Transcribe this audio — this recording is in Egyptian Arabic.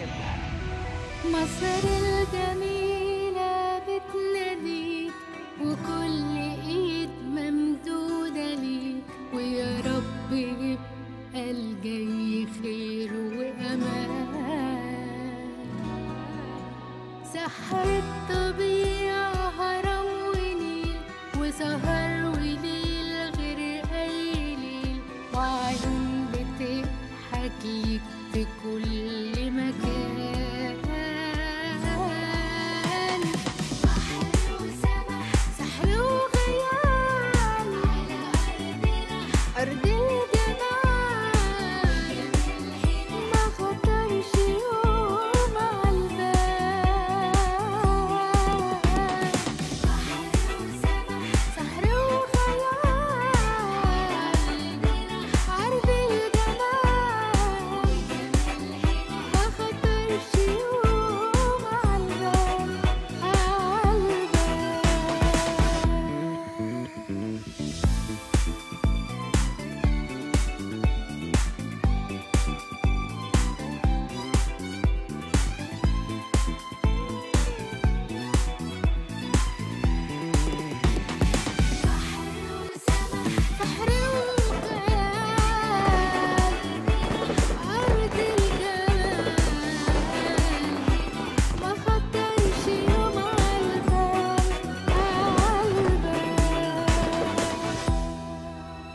مصر الجميلة بتناديك وكل ايد ممدودة ليك ويا رب يبقى الجاي خير وأمان سحر الطبيعة هرم ونيل وسهر وليل غير أي ليل وعيون بتضحك ليك في كل